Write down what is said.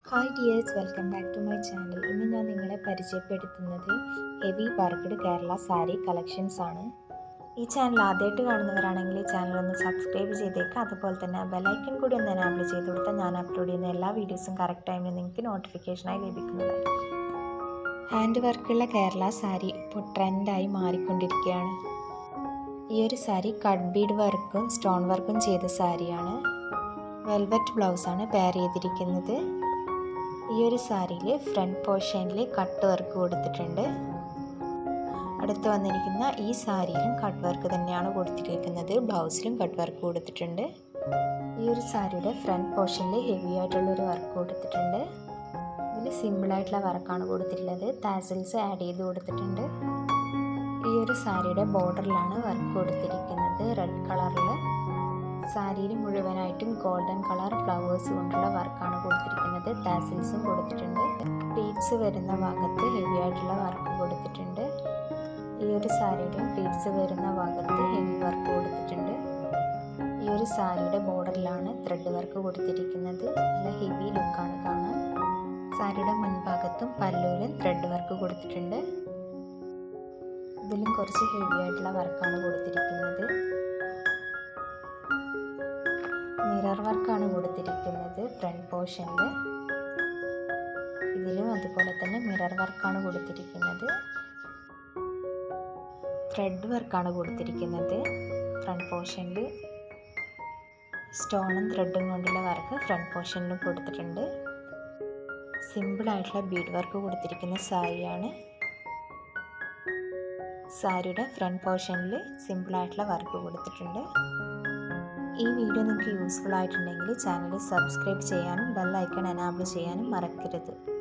hi dears welcome back to my channel ഇന്ന് ഞാൻ നിങ്ങളെ പരിചയപ്പെടുത്തുന്നത് heavy worked Kerala sari collections ആണ് ഈ ചാനൽ ആദ്യമായിട്ട് കാണുന്നവരാണെങ്കിൽ ഈ ചാനൽ ഒന്ന് സബ്സ്ക്രൈബ് ചെയ്തേക്കുക അതുപോലെ തന്നെ ബെലൈക്കൺ കൂടി ഒന്ന് എനാബിൾ ചെയ്ത് കൊടുത്താൽ ഞാൻ അപ്ലോഡ് ചെയ്യുന്ന എല്ലാ വീഡിയോസും കറക്റ്റ് ടൈമിൽ നിങ്ങൾക്ക് നോട്ടിഫിക്കേഷനായി ലഭിക്കുന്നതായിരിക്കും ഹാൻഡ് വർക്കുള്ള കേരള സാരി ഇപ്പോൾ ട്രെൻഡായി മാറിക്കൊണ്ടിരിക്കുകയാണ് ഈ ഒരു സാരി കട്ട് ബീഡ് വർക്കും സ്റ്റോൺ വർക്കും ചെയ്ത സാരിയാണ് വെൽവെറ്റ് ബ്ലൗസാണ് പെയർ ചെയ്തിരിക്കുന്നത് ഈ ഒരു സാരിയിൽ ഫ്രണ്ട് പോർഷനിൽ കട്ട് വർക്ക് കൊടുത്തിട്ടുണ്ട് അടുത്ത് വന്നിരിക്കുന്ന ഈ സാരിയിലും കട്ട് വർക്ക് തന്നെയാണ് കൊടുത്തിരിക്കുന്നത് ബ്ലൗസിലും കട്ട് വർക്ക് കൊടുത്തിട്ടുണ്ട് ഈ ഒരു സാരിയുടെ ഫ്രണ്ട് പോർഷനിൽ ഹെവി ആയിട്ടുള്ളൊരു വർക്ക് കൊടുത്തിട്ടുണ്ട് ഇതിൽ സിമ്പിളായിട്ടുള്ള വർക്കാണ് കൊടുത്തിട്ടുള്ളത് താസിൽസ് ആഡ് ചെയ്ത് കൊടുത്തിട്ടുണ്ട് ഈ ഒരു സാരിയുടെ ബോർഡറിലാണ് വർക്ക് കൊടുത്തിരിക്കുന്നത് റെഡ് കളറിൽ സാരിയിൽ മുഴുവനായിട്ടും ഗോൾഡൻ കളർ ഫ്ലവേഴ്സ് കൊണ്ടുള്ള വർക്കാണ് കൊടുത്തിരിക്കുന്നത് താസിൽസും കൊടുത്തിട്ടുണ്ട് പ്ലീറ്റ്സ് വരുന്ന ഭാഗത്ത് ഹെവി ആയിട്ടുള്ള വർക്ക് കൊടുത്തിട്ടുണ്ട് ഈ ഒരു സാരിയുടെയും പ്ലീറ്റ്സ് വരുന്ന ഭാഗത്ത് ഹെവി വർക്ക് കൊടുത്തിട്ടുണ്ട് ഈ ഒരു സാരിയുടെ ബോർഡറിലാണ് ത്രെഡ് വർക്ക് കൊടുത്തിരിക്കുന്നത് നല്ല ഹെവി ലുക്കാണ് കാണാൻ സാരിയുടെ മുൻഭാഗത്തും പല്ലുവിലും ത്രെഡ് വർക്ക് കൊടുത്തിട്ടുണ്ട് ഇതിലും കുറച്ച് ഹെവി ആയിട്ടുള്ള വർക്കാണ് കൊടുത്തിരിക്കുന്നത് മിറർ വർക്കാണ് കൊടുത്തിരിക്കുന്നത് ഫ്രണ്ട് പോർഷനിൽ ഇതിലും അതുപോലെ തന്നെ മിറർ വർക്കാണ് കൊടുത്തിരിക്കുന്നത് ത്രെഡ് വർക്കാണ് കൊടുത്തിരിക്കുന്നത് ഫ്രണ്ട് പോർഷനിൽ സ്റ്റോണും ത്രെഡും കൊണ്ടുള്ള വർക്ക് ഫ്രണ്ട് പോർഷനിലും കൊടുത്തിട്ടുണ്ട് സിമ്പിളായിട്ടുള്ള ബീഡ് വർക്ക് കൊടുത്തിരിക്കുന്ന സാരിയാണ് സാരിയുടെ ഫ്രണ്ട് പോർഷനിൽ സിമ്പിളായിട്ടുള്ള വർക്ക് കൊടുത്തിട്ടുണ്ട് ഈ വീഡിയോ നിങ്ങൾക്ക് യൂസ്ഫുൾ ആയിട്ടുണ്ടെങ്കിൽ ചാനൽ സബ്സ്ക്രൈബ് ചെയ്യാനും ബെൽ ഐക്കൺ എനാബിൾ ചെയ്യാനും മറക്കരുത്